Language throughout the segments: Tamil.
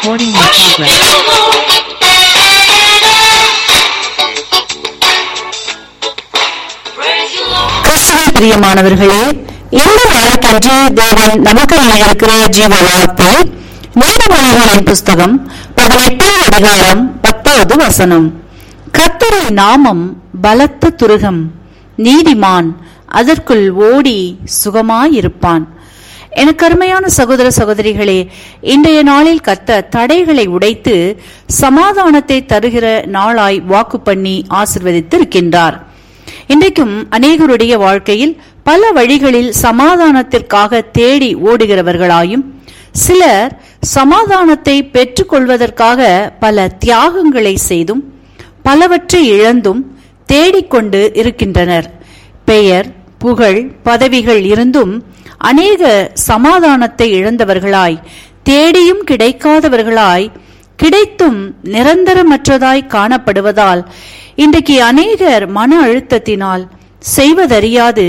Recording in progress. கிறிஸ்துவின் பிரியமானவர்களே இந்த நாளுக்கென்று தேவன் நமக்கு வழங்கியிருக்கிற ஜீவ வார்த்தை நீதிமொழிகளின் புஸ்தகம் பதினெட்டாம் அதிகாரம் பத்தாவது வசனம் கர்த்தரின் நாமம் பலத்த துருகம் நீதிமான் அதற்குள் ஓடி சுகமாயிருப்பான் எனக்கு அருமையான சகோதர சகோதரிகளே இன்றைய நாளில் கத்த தடைகளை உடைத்து சமாதானத்தை தருகிற நாளாய் வாக்கு பண்ணி ஆசிர்வதித்து இருக்கின்றார் இன்றைக்கும் அநேகருடைய வாழ்க்கையில் பல வழிகளில் சமாதானத்திற்காக தேடி ஓடுகிறவர்களாயும் சிலர் சமாதானத்தை பெற்றுக்கொள்வதற்காக பல தியாகங்களை செய்தும் பலவற்றை இழந்தும் தேடிக்கொண்டு இருக்கின்றனர் பெயர் புகழ் பதவிகள் இருந்தும் அநேக சமாதானத்தை இழந்தவர்களாய் தேடியும் கிடைக்காதவர்களாய் கிடைத்தும் நிரந்தரமற்றதாய் காணப்படுவதால் இன்றைக்கு அநேகர் மன அழுத்தத்தினால் செய்வதறியாது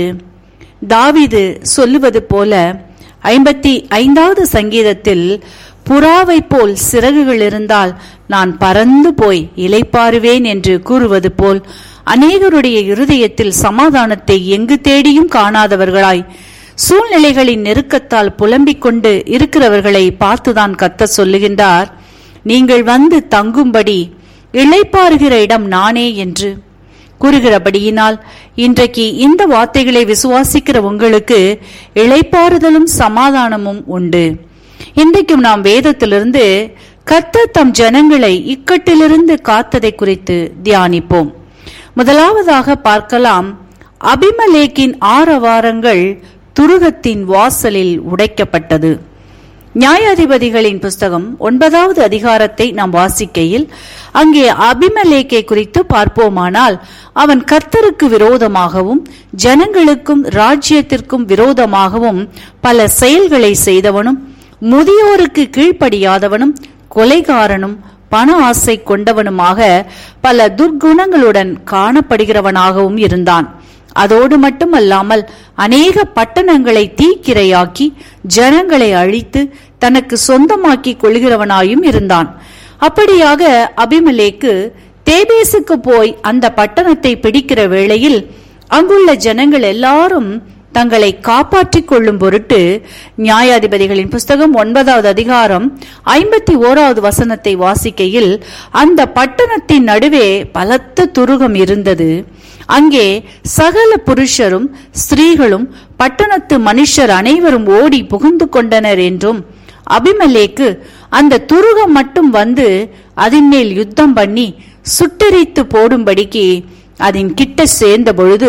தாவிது சொல்லுவது போல ஐம்பத்தி ஐந்தாவது சங்கீதத்தில் புறாவை போல் சிறகுகள் இருந்தால் நான் பறந்து போய் இலைப்பாருவேன் என்று கூறுவது போல் அநேகருடைய இருதயத்தில் சமாதானத்தை எங்கு தேடியும் காணாதவர்களாய் சூழ்நிலைகளின் நெருக்கத்தால் புலம்பிக் கொண்டு இருக்கிறவர்களை பார்த்துதான் கத்த சொல்லுகின்றார் நீங்கள் வந்து தங்கும்படி இளைப்பாறுகிற இடம் நானே என்று கூறுகிறபடியினால் இன்றைக்கு இந்த வார்த்தைகளை விசுவாசிக்கிற உங்களுக்கு இளைப்பாறுதலும் சமாதானமும் உண்டு இன்றைக்கும் நாம் வேதத்திலிருந்து கர்த்தர் தம் ஜனங்களை இக்கட்டிலிருந்து காத்ததை குறித்து தியானிப்போம் முதலாவதாக பார்க்கலாம் அபிமலேக்கின் ஆரவாரங்கள் துருகத்தின் வாசலில் உடைக்கப்பட்டது நியாயாதிபதிகளின் புஸ்தகம் ஒன்பதாவது அதிகாரத்தை நாம் வாசிக்கையில் அங்கே அபிமலேக்கை குறித்து பார்ப்போமானால் அவன் கர்த்தருக்கு விரோதமாகவும் ஜனங்களுக்கும் ராஜ்யத்திற்கும் விரோதமாகவும் பல செயல்களை செய்தவனும் முதியோருக்கு கீழ்ப்படியாதவனும் கொலைகாரனும் பண ஆசை கொண்டவனுமாக பல துர்க்குணங்களுடன் காணப்படுகிறவனாகவும் இருந்தான் அதோடு மட்டுமல்லாமல் அநேக பட்டணங்களை தீக்கிரையாக்கி ஜனங்களை அழித்து தனக்கு சொந்தமாக்கிக் கொள்கிறவனாயும் இருந்தான் அப்படியாக அபிமலேக்கு தேபேசுக்கு போய் அந்த பட்டணத்தை பிடிக்கிற வேளையில் அங்குள்ள ஜனங்கள் எல்லாரும் தங்களை காப்பாற்றிக் கொள்ளும் பொருட்டு நியாயாதிபதிகளின் புஸ்தகம் ஒன்பதாவது அதிகாரம் ஐம்பத்தி ஓராவது வசனத்தை வாசிக்கையில் அந்த பட்டணத்தின் நடுவே பலத்த துருகம் இருந்தது அங்கே சகல புருஷரும் ஸ்திரீகளும் பட்டணத்து மனுஷர் அனைவரும் ஓடி புகுந்து கொண்டனர் என்றும் அபிமலேக்கு அந்த துருகம் மட்டும் வந்து அதன் மேல் யுத்தம் பண்ணி சுட்டெரித்து போடும்படிக்கு அதன் கிட்ட சேர்ந்த பொழுது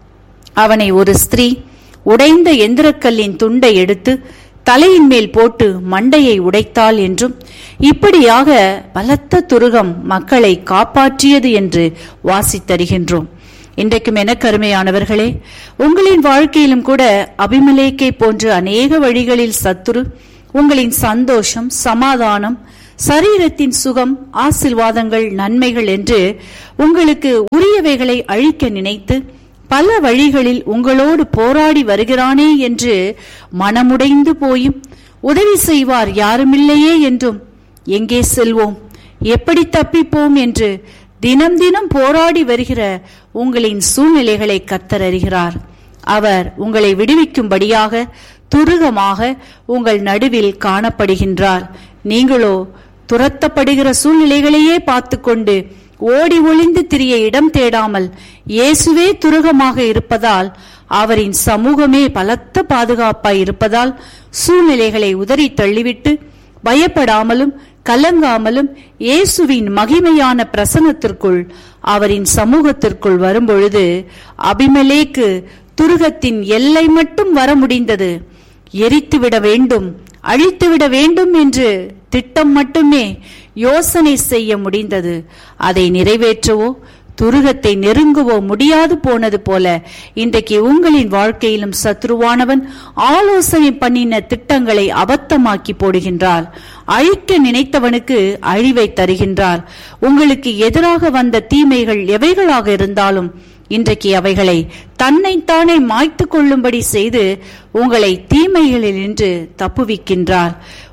அவனை ஒரு ஸ்திரீ உடைந்த எந்திரக்கல்லின் துண்டை எடுத்து தலையின் மேல் போட்டு மண்டையை உடைத்தாள் என்றும் இப்படியாக பலத்த துருகம் மக்களை காப்பாற்றியது என்று வாசித்தருகின்றோம் இன்றைக்கும் என கருமையானவர்களே உங்களின் வாழ்க்கையிலும் கூட அபிமலேக்கை போன்ற அநேக வழிகளில் சத்துரு உங்களின் சந்தோஷம் சமாதானம் சரீரத்தின் சுகம் ஆசிர்வாதங்கள் நன்மைகள் என்று உங்களுக்கு உரியவைகளை அழிக்க நினைத்து பல வழிகளில் உங்களோடு போராடி வருகிறானே என்று மனமுடைந்து போயும் உதவி செய்வார் யாருமில்லையே என்றும் எங்கே செல்வோம் எப்படி தப்பிப்போம் என்று தினம் தினம் போராடி வருகிற உங்களின் சூழ்நிலைகளை கத்தர் அறிகிறார் அவர் உங்களை விடுவிக்கும்படியாக துருகமாக உங்கள் நடுவில் காணப்படுகின்றார் நீங்களோ துரத்தப்படுகிற சூழ்நிலைகளையே பார்த்து கொண்டு ஓடி ஒளிந்து திரிய இடம் தேடாமல் இயேசுவே துருகமாக இருப்பதால் அவரின் சமூகமே பலத்த பாதுகாப்பாய் இருப்பதால் சூழ்நிலைகளை உதறி தள்ளிவிட்டு பயப்படாமலும் கலங்காமலும் இயேசுவின் மகிமையான பிரசனத்திற்குள் அவரின் சமூகத்திற்குள் வரும்பொழுது அபிமலேக்கு துருகத்தின் எல்லை மட்டும் வர முடிந்தது எரித்துவிட வேண்டும் அழித்துவிட வேண்டும் என்று திட்டம் மட்டுமே யோசனை செய்ய முடிந்தது அதை நிறைவேற்றவோ துருகத்தை நெருங்கவோ முடியாது போனது போல இன்றைக்கு உங்களின் வாழ்க்கையிலும் சத்ருவானவன் ஆலோசனை பண்ணின திட்டங்களை அபத்தமாக்கி போடுகின்றார் அழிக்க நினைத்தவனுக்கு அழிவை தருகின்றார் உங்களுக்கு எதிராக வந்த தீமைகள் எவைகளாக இருந்தாலும் இன்றைக்கு அவைகளை தன்னைத்தானே மாய்த்து கொள்ளும்படி செய்து உங்களை தீமைகளில் நின்று தப்புவிக்கின்றார்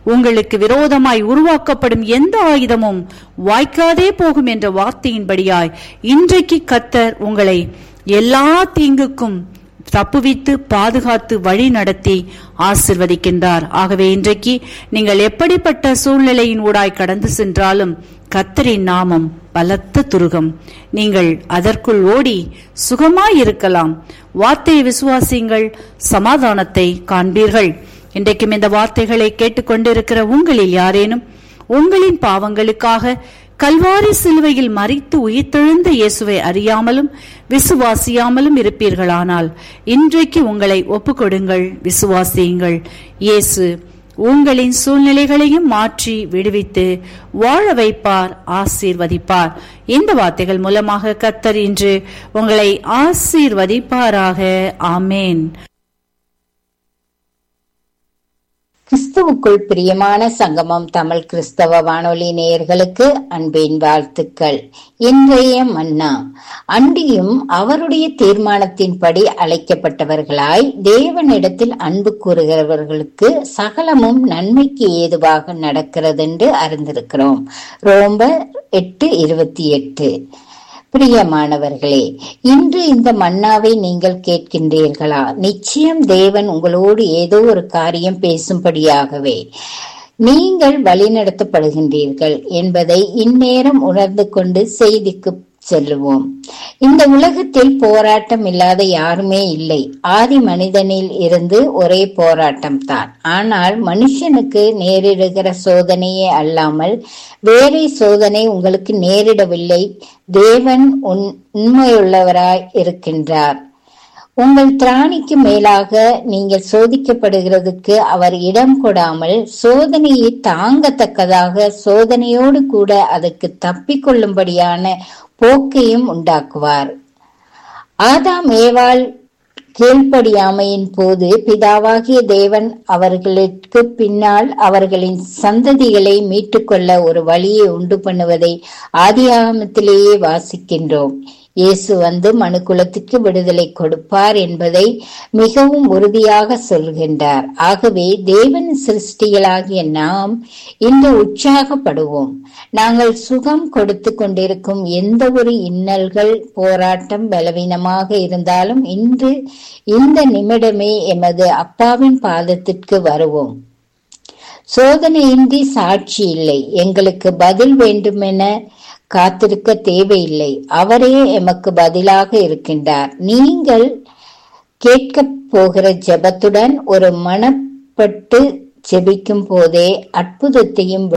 உங்களுக்கு விரோதமாய் உருவாக்கப்படும் எந்த ஆயுதமும் வாய்க்காதே போகும் என்ற வார்த்தையின்படியாய் இன்றைக்கு கத்தர் உங்களை எல்லா தீங்குக்கும் தப்புவித்து பாதுகாத்து வழி நடத்தி ஆசிர்வதிக்கின்றார் ஆகவே இன்றைக்கு நீங்கள் எப்படிப்பட்ட சூழ்நிலையின் ஊடாய் கடந்து சென்றாலும் கத்தரின் நாமம் பலத்த துருகம் நீங்கள் அதற்குள் ஓடி சுகமாய் இருக்கலாம் வார்த்தையை விசுவாசியுங்கள் சமாதானத்தை காண்பீர்கள் இன்றைக்கும் இந்த வார்த்தைகளை கேட்டுக்கொண்டிருக்கிற உங்களில் யாரேனும் உங்களின் பாவங்களுக்காக கல்வாரி சிலுவையில் மறித்து உயிர்த்தெழுந்த இயேசுவை அறியாமலும் விசுவாசியாமலும் இருப்பீர்களானால் இன்றைக்கு உங்களை ஒப்புக்கொடுங்கள் விசுவாசியுங்கள் இயேசு உங்களின் சூழ்நிலைகளையும் மாற்றி விடுவித்து வாழ வைப்பார் ஆசீர்வதிப்பார் இந்த வார்த்தைகள் மூலமாக கத்தர் இன்று உங்களை ஆசீர்வதிப்பாராக ஆமேன் கிறிஸ்துவுக்குள் பிரியமான சங்கமம் தமிழ் கிறிஸ்தவ வானொலி நேயர்களுக்கு அன்பின் வாழ்த்துக்கள் இன்றைய மன்னா அன்றியும் அவருடைய தீர்மானத்தின்படி அழைக்கப்பட்டவர்களாய் தேவனிடத்தில் அன்பு கூறுகிறவர்களுக்கு சகலமும் நன்மைக்கு ஏதுவாக நடக்கிறது என்று அறிந்திருக்கிறோம் ரோம்பர் எட்டு இருபத்தி எட்டு பிரியமானவர்களே இன்று இந்த மன்னாவை நீங்கள் கேட்கின்றீர்களா நிச்சயம் தேவன் உங்களோடு ஏதோ ஒரு காரியம் பேசும்படியாகவே நீங்கள் வழிநடத்தப்படுகின்றீர்கள் என்பதை இந்நேரம் உணர்ந்து கொண்டு செய்திக்கு செல்லுவோம் இந்த உலகத்தில் போராட்டம் இல்லாத யாருமே இல்லை ஆதி மனிதனில் இருந்து ஒரே போராட்டம் தான் ஆனால் மனுஷனுக்கு நேரிடுகிற சோதனையே அல்லாமல் வேறே சோதனை உங்களுக்கு நேரிடவில்லை தேவன் உண் உண்மையுள்ளவராய் இருக்கின்றார் உங்கள் திராணிக்கு மேலாக நீங்கள் சோதிக்கப்படுகிறதுக்கு அவர் இடம் கொடாமல் சோதனையை தாங்கத்தக்கதாக சோதனையோடு கூட அதற்கு தப்பிக்கொள்ளும்படியான போக்கையும் உண்டாக்குவார் ஆதாம் ஏவாள் கீழ்ப்படியாமையின் போது பிதாவாகிய தேவன் அவர்களுக்கு பின்னால் அவர்களின் சந்ததிகளை மீட்டுக்கொள்ள ஒரு வழியை உண்டு பண்ணுவதை ஆதியாகமத்திலேயே வாசிக்கின்றோம் இயேசு வந்து மனுக்குலத்துக்கு விடுதலை கொடுப்பார் என்பதை மிகவும் உறுதியாக சொல்கின்றார் ஆகவே தேவன் சிருஷ்டிகளாகிய நாம் இன்று உற்சாகப்படுவோம் நாங்கள் சுகம் கொடுத்து கொண்டிருக்கும் எந்த ஒரு இன்னல்கள் போராட்டம் பலவீனமாக இருந்தாலும் இன்று இந்த நிமிடமே எமது அப்பாவின் பாதத்திற்கு வருவோம் சோதனையின்றி சாட்சி இல்லை எங்களுக்கு பதில் வேண்டுமென காத்திருக்க தேவையில்லை அவரே எமக்கு பதிலாக இருக்கின்றார் நீங்கள் கேட்க போகிற ஜெபத்துடன் ஒரு மனப்பட்டு ஜெபிக்கும் போதே அற்புதத்தையும்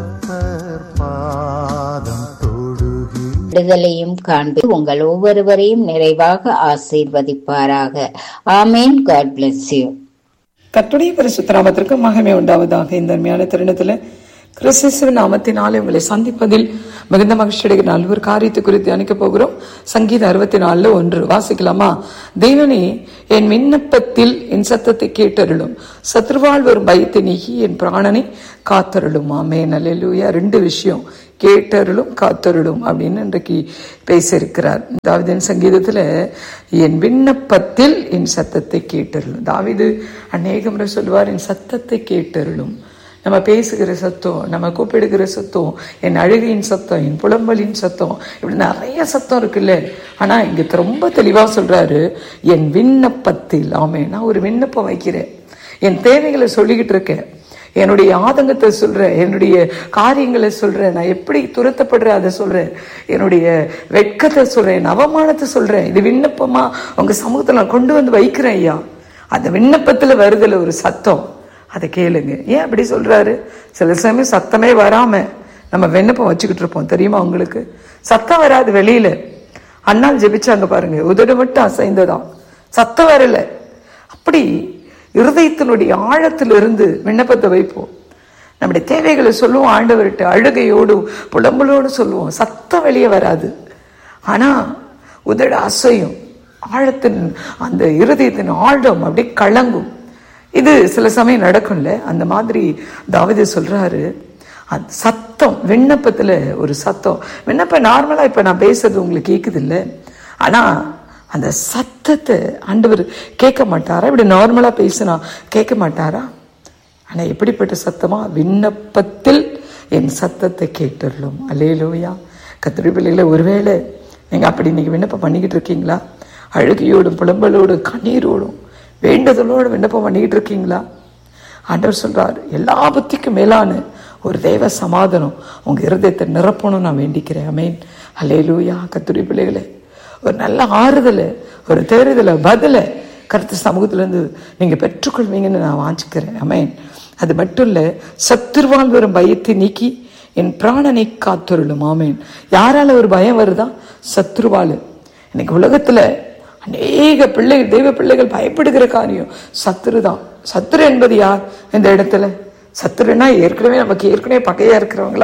பாதம் தொழுகி விடுதலையும் காண்பி உங்கள் ஒவ்வொருவரையும் நிறைவாக ஆசீர்வதிப்பாராக ஆமேன் காட் bless யூ கர்த்தருடைய பரிசுத்த நாமத்திற்கு மகிமை உண்டாவதாக இந்த அருமையான தருணத்துல கிறிஸ்துவின் நாமத்தினாலே உங்களை சந்திப்பதில் மிகுந்த மகிழ்ச்சி அடைகிற ஒரு காரியத்தை குறித்து அணிக்க போகிறோம் சங்கீத அறுபத்தி நாலுல ஒன்று வாசிக்கலாமா தேவனே என் விண்ணப்பத்தில் என் சத்தத்தை கேட்டருளும் சத்ருவால் வரும் பயத்தை நீக்கி என் பிராணனை காத்தருளும் ஆமே நல்லூயா ரெண்டு விஷயம் கேட்டருளும் காத்தருளும் அப்படின்னு இன்றைக்கு பேசியிருக்கிறார் தாவிதின் சங்கீதத்துல என் விண்ணப்பத்தில் என் சத்தத்தை கேட்டருளும் தாவிது அநேக முறை சொல்லுவார் என் சத்தத்தை கேட்டருளும் நம்ம பேசுகிற சத்தம் நம்ம கூப்பிடுகிற சத்தம் என் அழுகையின் சத்தம் என் புலம்பலின் சத்தம் இப்படி நிறைய சத்தம் இருக்குல்ல ஆனா இங்க ரொம்ப தெளிவா சொல்றாரு என் விண்ணப்பத்தில் ஆமே நான் ஒரு விண்ணப்பம் வைக்கிறேன் என் தேவைகளை சொல்லிக்கிட்டு இருக்கேன் என்னுடைய ஆதங்கத்தை சொல்றேன் என்னுடைய காரியங்களை சொல்றேன் நான் எப்படி துரத்தப்படுறேன் அதை சொல்றேன் என்னுடைய வெட்கத்தை சொல்றேன் என் அவமானத்தை சொல்றேன் இது விண்ணப்பமா உங்க சமூகத்துல நான் கொண்டு வந்து வைக்கிறேன் ஐயா அந்த விண்ணப்பத்துல வருதுல ஒரு சத்தம் அதை கேளுங்க ஏன் அப்படி சொல்றாரு சில சமயம் சத்தமே வராம நம்ம விண்ணப்பம் வச்சுக்கிட்டு இருப்போம் தெரியுமா உங்களுக்கு சத்தம் வராது வெளியில அண்ணால் ஜெபிச்சாங்க பாருங்க உதடு மட்டும் அசைந்ததாம் சத்தம் வரல அப்படி இருதயத்தினுடைய ஆழத்திலிருந்து விண்ணப்பத்தை வைப்போம் நம்முடைய தேவைகளை சொல்லுவோம் ஆண்டவர்கிட்ட அழுகையோடு புலம்பலோடு சொல்லுவோம் சத்தம் வெளியே வராது ஆனா உதட அசையும் ஆழத்தின் அந்த இருதயத்தின் ஆழம் அப்படி கலங்கும் இது சில சமயம் நடக்கும்ல அந்த மாதிரி தாவதி சொல்றாரு அந்த சத்தம் விண்ணப்பத்துல ஒரு சத்தம் விண்ணப்பம் நார்மலா இப்ப நான் பேசுறது உங்களுக்கு கேக்குது இல்ல ஆனா அந்த சத்தத்தை ஆண்டவர் கேட்க மாட்டாரா இப்படி நார்மலா பேசினா கேட்க மாட்டாரா ஆனா எப்படிப்பட்ட சத்தமா விண்ணப்பத்தில் என் சத்தத்தை கேட்டுள்ளோம் அல்லேலூயா கத்திரி பிள்ளைகளை ஒருவேளை நீங்க அப்படி இன்னைக்கு விண்ணப்பம் பண்ணிக்கிட்டு இருக்கீங்களா அழுகையோடும் புலம்பலோடும் கண்ணீரோடும் வேண்டுதலோடு விண்ணப்பம் பண்ணிக்கிட்டு இருக்கீங்களா ஆண்டவர் சொல்றார் எல்லா புத்திக்கும் மேலான ஒரு தேவ சமாதானம் உங்க இருதயத்தை நிரப்பணும் நான் வேண்டிக்கிறேன் அமேன் அல்லேலூயா கத்துரி பிள்ளைகளே ஒரு நல்ல ஆறுதலை ஒரு தேறுதலை பதிலை கருத்து சமூகத்துல இருந்து நீங்க பெற்றுக்கொள்வீங்கன்னு நான் வாஞ்சிக்கிறேன் அமேன் அது மட்டும் இல்ல சத்துருவால் வரும் பயத்தை நீக்கி என் பிராணனை காத்தொருளும் ஆமேன் யாரால ஒரு பயம் வருதா சத்ருவால் இன்னைக்கு உலகத்துல அநேக பிள்ளைகள் தெய்வ பிள்ளைகள் பயப்படுகிற காரியம் சத்துரு தான் சத்துரு என்பது யார் இந்த இடத்துல சத்துருன்னா ஏற்கனவே நமக்கு ஏற்கனவே பகையா இருக்கிறவங்களா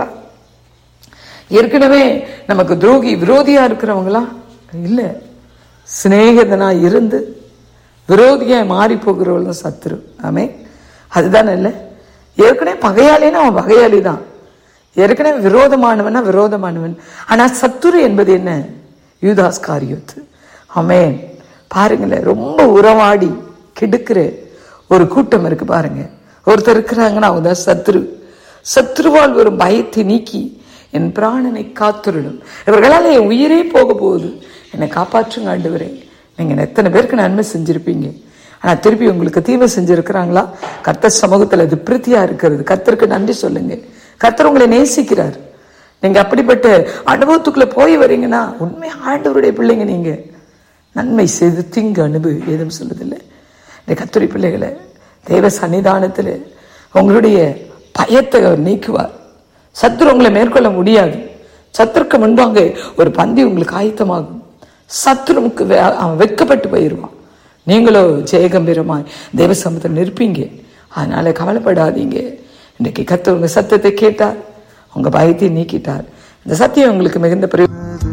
ஏற்கனவே நமக்கு துரோகி விரோதியா இருக்கிறவங்களா இல்ல சிநேகிதனா இருந்து விரோதியா மாறி போகிறவங்க தான் சத்துரு ஆமே அதுதானே இல்லை ஏற்கனவே பகையாளினா அவன் பகையாளி தான் ஏற்கனவே விரோதமானவனா விரோதமானவன் ஆனா சத்துரு என்பது என்ன யூதாஸ் காரியத்து ஆமென் பாருங்களேன் ரொம்ப உறவாடி கெடுக்கிற ஒரு கூட்டம் இருக்கு பாருங்க ஒருத்தர் இருக்கிறாங்கன்னா அவங்க தான் சத்ரு சத்ருவால் வரும் பயத்தை நீக்கி என் பிராணனை காத்துருடும் இவர்களால் என் உயிரே போக போகுது என்னை காப்பாற்றுங்க ஆண்டவரே நீங்க எத்தனை பேருக்கு நன்மை செஞ்சிருப்பீங்க ஆனா திருப்பி உங்களுக்கு தீமை செஞ்சிருக்கிறாங்களா கர்த்தர் சமூகத்துல அது பிரீத்தியா இருக்கிறது கர்த்தருக்கு நன்றி சொல்லுங்க கர்த்தர் உங்களை நேசிக்கிறார் நீங்க அப்படிப்பட்ட அனுபவத்துக்குள்ள போய் வரீங்கன்னா உண்மை ஆண்டவருடைய பிள்ளைங்க நீங்க நன்மை செய்து தீங்கு அனுபவி ஏதும் சொல்லுதில்லை இந்த கத்துரி பிள்ளைகளை தெய்வ சன்னிதானத்தில் உங்களுடைய பயத்தை அவர் நீக்குவார் சத்துரு உங்களை மேற்கொள்ள முடியாது சத்துருக்கு முன்பாங்க ஒரு பந்தி உங்களுக்கு ஆயத்தமாகும் சத்துருவுக்கு வே- அவன் வெட்கப்பட்டு போயிடுவான் நீங்களோ ஜெயகம்பீரமாய் தெய்வ சமூகத்தில் நிற்பீங்க அதனால கவலைப்படாதீங்க இன்றைக்கு கத்து உங்க சத்தத்தை கேட்டார் உங்க பயத்தை நீக்கிட்டார் இந்த சத்தியம் உங்களுக்கு மிகுந்த பிரயோஜனம்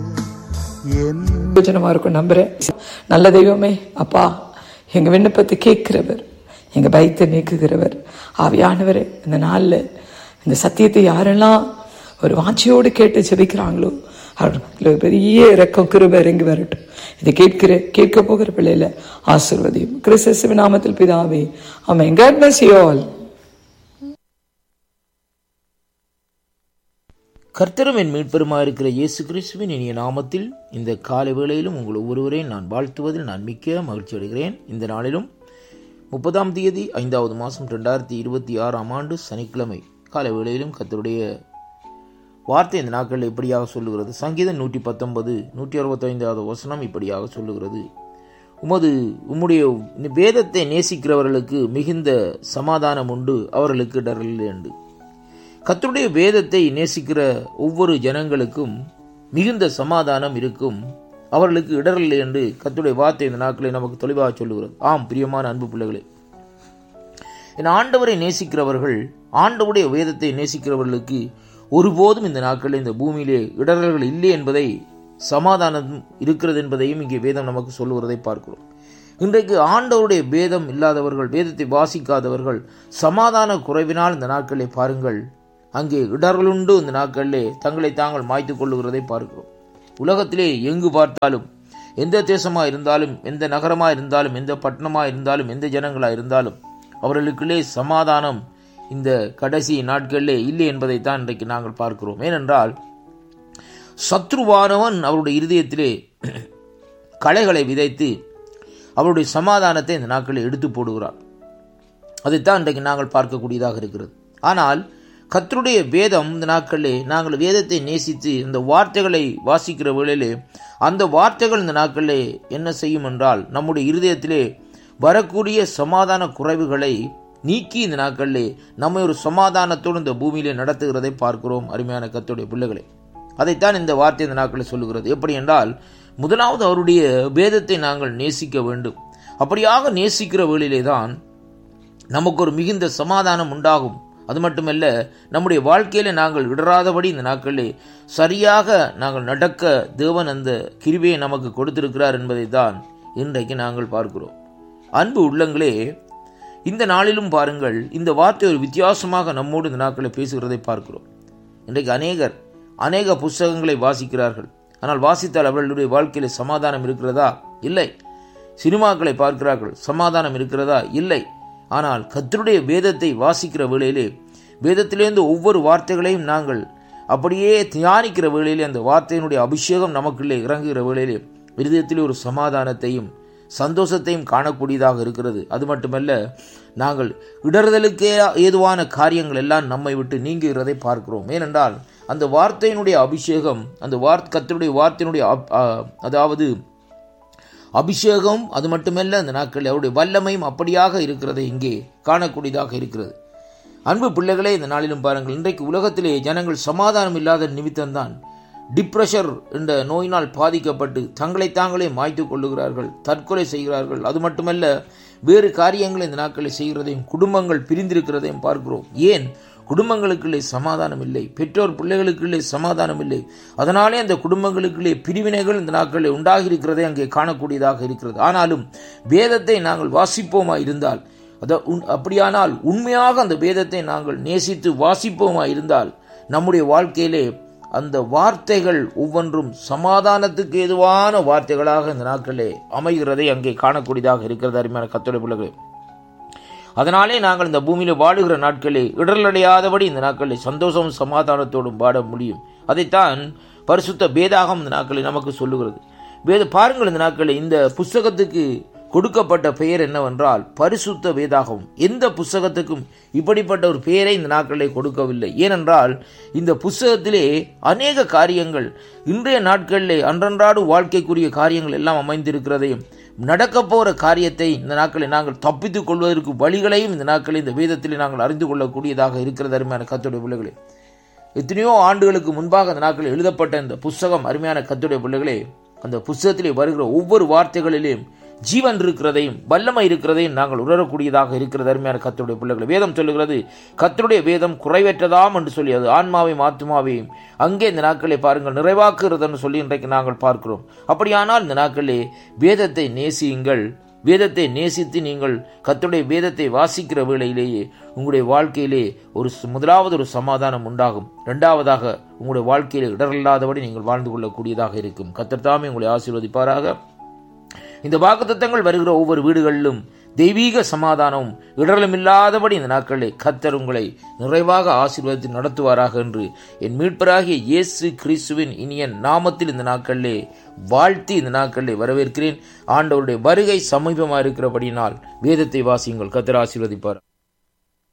என் பிரயோஜனமா இருக்கும் நம்புறேன் நல்ல தெய்வமே அப்பா எங்க விண்ணப்பத்தை கேட்கிறவர் எங்க பயத்தை நீக்குகிறவர் ஆவியானவரே இந்த நாள்ல இந்த சத்தியத்தை யாரெல்லாம் ஒரு வாஞ்சியோடு கேட்டு ஜெபிக்கிறாங்களோ அவர்களுக்கு பெரிய இறக்கம் கிருபை இறங்கி வரட்டும் இதை கேட்கிற கேட்க போகிற பிள்ளையில ஆசிர்வதியும் கிறிஸ்துவ நாமத்தில் பிதாவே ஆமென் God bless you all கர்த்தரும் என் மீட்பெருமாக இருக்கிற இயேசு கிறிஸ்துவின் இனிய நாமத்தில் இந்த காலை வேளையிலும் உங்கள் ஒவ்வொருவரையும் நான் வாழ்த்துவதில் நான் மிக்க மகிழ்ச்சி அடைகிறேன் இந்த நாளிலும் முப்பதாம் தேதி ஐந்தாவது மாதம் ரெண்டாயிரத்தி இருபத்தி ஆறாம் ஆண்டு சனிக்கிழமை காலை வேளையிலும் கர்த்தருடைய வார்த்தை இந்த நாட்களில் இப்படியாக சொல்லுகிறது சங்கீதம் நூற்றி பத்தொன்பது நூற்றி அறுபத்தைந்தாவது வசனம் இப்படியாக சொல்லுகிறது உமது உம்முடைய வேதத்தை நேசிக்கிறவர்களுக்கு மிகுந்த சமாதானம் உண்டு அவர்களுக்கு இடரில்லை என்று கர்த்தருடைய வேதத்தை நேசிக்கிற ஒவ்வொரு ஜனங்களுக்கும் மிகுந்த சமாதானம் இருக்கும் அவர்களுக்கு இடரில்லை என்று கர்த்தருடைய வார்த்தை இந்த நாட்களை நமக்கு தெளிவாக சொல்லுகிறது ஆம் பிரியமான அன்பு பிள்ளைகளே என் ஆண்டவரை நேசிக்கிறவர்கள் ஆண்டவருடைய வேதத்தை நேசிக்கிறவர்களுக்கு ஒருபோதும் இந்த நாட்களில் இந்த பூமியிலே இடரல்கள் இல்லை என்பதை சமாதானம் இருக்கிறது என்பதையும் இங்கே வேதம் நமக்கு சொல்லுகிறதை பார்க்கிறோம் இன்றைக்கு ஆண்டவருடைய வேதம் இல்லாதவர்கள் வேதத்தை வாசிக்காதவர்கள் சமாதான குறைவினால் இந்த நாட்களை பாருங்கள் அங்கே இடர்களுண்டு இந்த நாட்களிலே தங்களை தாங்கள் மாய்த்துக் கொள்ளுகிறதை பார்க்கிறோம் உலகத்திலே எங்கு பார்த்தாலும் எந்த தேசமா இருந்தாலும் எந்த நகரமா இருந்தாலும் எந்த பட்டணமா இருந்தாலும் எந்த ஜனங்களா இருந்தாலும் அவர்களுக்குள்ளே சமாதானம் இந்த கடைசி நாட்களிலே இல்லை என்பதைத்தான் இன்றைக்கு நாங்கள் பார்க்கிறோம் ஏனென்றால் சத்ருவானவன் அவருடைய இருதயத்திலே களைகளை விதைத்து அவருடைய சமாதானத்தை இந்த நாட்களில் எடுத்து போடுகிறார் அதைத்தான் இன்றைக்கு நாங்கள் பார்க்கக்கூடியதாக இருக்கிறது ஆனால் கர்த்தருடைய வேதம் இந்த நாட்களிலே நாங்கள் வேதத்தை நேசித்து இந்த வார்த்தைகளை வாசிக்கிற வேளையிலே அந்த வார்த்தைகள் இந்த நாட்களிலே என்ன செய்யும் என்றால் நம்முடைய இருதயத்திலே வரக்கூடிய சமாதான குறைவுகளை நீக்கி இந்த நாட்களிலே நம்மை ஒரு சமாதானத்தோடு இந்த பூமியிலே நடத்துகிறதை பார்க்கிறோம் அருமையான கர்த்தருடைய பிள்ளைகளே அதைத்தான் இந்த வார்த்தை இந்த நாட்களில் சொல்லுகிறது எப்படி என்றால் முதலாவது அவருடைய வேதத்தை நாங்கள் நேசிக்க வேண்டும் அப்படியாக நேசிக்கிற வேளையிலே தான் நமக்கு ஒரு மிகுந்த சமாதானம் உண்டாகும் அது மட்டுமல்ல நம்முடைய வாழ்க்கையில நாங்கள் இடராதபடி இந்த நாட்களிலே சரியாக நாங்கள் நடக்க தேவன் அந்த கிருபையை நமக்கு கொடுத்திருக்கிறார் என்பதை தான் இன்றைக்கு நாங்கள் பார்க்கிறோம் அன்பு உள்ளங்களே இந்த நாளிலும் பாருங்கள் இந்த வார்த்தை ஒரு வித்தியாசமாக நம்மோடு இந்த நாட்களை பேசுகிறதை பார்க்கிறோம் இன்றைக்கு அநேகர் அநேக புஸ்தகங்களை வாசிக்கிறார்கள் ஆனால் வாசித்தால் அவர்களுடைய வாழ்க்கையில் சமாதானம் இருக்கிறதா இல்லை சினிமாக்களை பார்க்கிறார்கள் சமாதானம் இருக்கிறதா இல்லை ஆனால் கர்த்தருடைய வேதத்தை வாசிக்கிற வேளையிலே வேதத்திலிருந்து ஒவ்வொரு வார்த்தைகளையும் நாங்கள் அப்படியே தியானிக்கிற வேளையிலே அந்த வார்த்தையினுடைய அபிஷேகம் நமக்குள்ளே இறங்குகிற வேளையிலே இருதயத்திலே ஒரு சமாதானத்தையும் சந்தோஷத்தையும் காணக்கூடியதாக இருக்கிறது அது மட்டுமல்ல நாங்கள் இடறுதலுக்கே ஏதுவான காரியங்கள் எல்லாம் நம்மை விட்டு நீங்குகிறதை பார்க்கிறோம் ஏனென்றால் அந்த வார்த்தையினுடைய அபிஷேகம் அந்த வார்த் கத்தருடைய வார்த்தையினுடைய அப்- அ- அதாவது அபிஷேகம் அது மட்டுமல்ல அந்த நாட்களில் அவருடைய வல்லமையும் அப்படியாக இருக்கிறதை இங்கே காணக்கூடியதாக இருக்கிறது அன்பு பிள்ளைகளே இந்த நாளிலும் பாருங்கள் இன்றைக்கு உலகத்திலே ஜனங்கள் சமாதானம் இல்லாத நிமித்தம்தான் டிப்ரெஷர் என்ற நோயினால் பாதிக்கப்பட்டு தங்களை தாங்களே மாய்த்து கொள்ளுகிறார்கள் தற்கொலை செய்கிறார்கள் அது மட்டுமல்ல வேறு காரியங்களை இந்த நாட்களில் செய்கிறதையும் குடும்பங்கள் பிரிந்திருக்கிறதையும் பார்க்கிறோம் ஏன் குடும்பங்களுக்குள்ளே சமாதானம் இல்லை பெற்றோர் பிள்ளைகளுக்குள்ளே சமாதானம் இல்லை அதனாலே அந்த குடும்பங்களுக்குள்ளே பிரிவினைகள் இந்த நாட்களில் உண்டாகி இருக்கிறதை அங்கே காணக்கூடியதாக இருக்கிறது ஆனாலும் வேதத்தை நாங்கள் வாசிப்போமா இருந்தால் அத உன்- அப்படியானால் உண்மையாக அந்த வேதத்தை நாங்கள் நேசித்து வாசிப்போமா இருந்தால் நம்முடைய வாழ்க்கையிலே அந்த வார்த்தைகள் ஒவ்வொன்றும் சமாதானத்துக்கு ஏதுவான வார்த்தைகளாக இந்த நாட்களிலே அமைகிறதை அங்கே காணக்கூடியதாக இருக்கிறது அருமையான கத்தோலை பிள்ளைகளே அதனாலே நாங்கள் இந்த பூமியில வாழுகிற நாட்களே இடரலடையாதபடி இந்த நாட்களில் சந்தோஷம் சமாதானத்தோடும் பாட முடியும் அதைத்தான் பரிசுத்த வேதாகம் இந்த நாட்களில் நமக்கு சொல்லுகிறது வேத பாருங்கள் இந்த நாட்களில் இந்த புஸ்தகத்துக்கு கொடுக்கப்பட்ட பெயர் என்னவென்றால் பரிசுத்த வேதாகம் எந்த புஸ்தகத்துக்கும் இப்படிப்பட்ட ஒரு பெயரை இந்த நாட்களிலே கொடுக்கவில்லை ஏனென்றால் இந்த புஸ்தகத்திலே அநேக காரியங்கள் இன்றைய நாட்களிலே அன்றன்றாடு வாழ்க்கைக்குரிய காரியங்கள் எல்லாம் அமைந்திருக்கிறதையும் நடக்க போகிற காரியத்தை இந்த நாட்களில் நாங்கள் தப்பித்துக் கொள்வதற்கு வழிகளையும் இந்த நாட்களில் இந்த வேதத்திலே நாங்கள் அறிந்து கொள்ளக்கூடியதாக இருக்கிறது அருமையான கத்துடைய பிள்ளைகளே எத்தனையோ ஆண்டுகளுக்கு முன்பாக அந்த நாட்களில் எழுதப்பட்ட இந்த புஸ்தகம் அருமையான கத்துடைய பிள்ளைகளே அந்த புஸ்தகத்திலே வருகிற ஒவ்வொரு வார்த்தைகளிலும் ஜீவன் இருக்கிறதையும் வல்லமை இருக்கிறதையும் நாங்கள் உணரக்கூடியதாக இருக்கிறது அருமையான கத்தருடைய பிள்ளைகளை வேதம் சொல்லுகிறது கத்தருடைய வேதம் குறைவற்றதாம் என்று சொல்லி அது ஆன்மாவையும் ஆத்மாவையும் அங்கே இந்த நாட்களை பாருங்கள் நிறைவாக்குகிறதுன்னு சொல்லி இன்றைக்கு நாங்கள் பார்க்கிறோம் அப்படியானால் இந்த நாட்களே வேதத்தை நேசியுங்கள் வேதத்தை நேசித்து நீங்கள் கர்த்தருடைய வேதத்தை வாசிக்கிற வேளையிலேயே உங்களுடைய வாழ்க்கையிலே ஒரு சு- முதலாவது ஒரு சமாதானம் உண்டாகும் இரண்டாவதாக உங்களுடைய வாழ்க்கையிலே இடரில்லாதபடி நீங்கள் வாழ்ந்து கொள்ளக்கூடியதாக இருக்கும் கர்த்தர் தாமே உங்களை ஆசீர்வதிப்பாராக இந்த வாக்குத்தத்தங்கள் வருகிற ஒவ்வொரு வீடுகளிலும் தெய்வீக சமாதானமும் இடரலுமில்லாதபடி இந்த நாட்களில் கத்தர் உங்களை நிறைவாக ஆசீர்வதித்து நடத்துவாராக என்று என் மீட்பராகிய இயேசு கிறிஸ்துவின் இனிய நாமத்தில் இந்த நாட்களிலே வாழ்த்தி இந்த நாட்களிலே வரவேற்கிறேன் ஆண்டவருடைய வருகை சமீபமாக இருக்கிறபடியினால் வேதத்தை வாசியுங்கள் கத்தர் ஆசீர்வதிப்பார்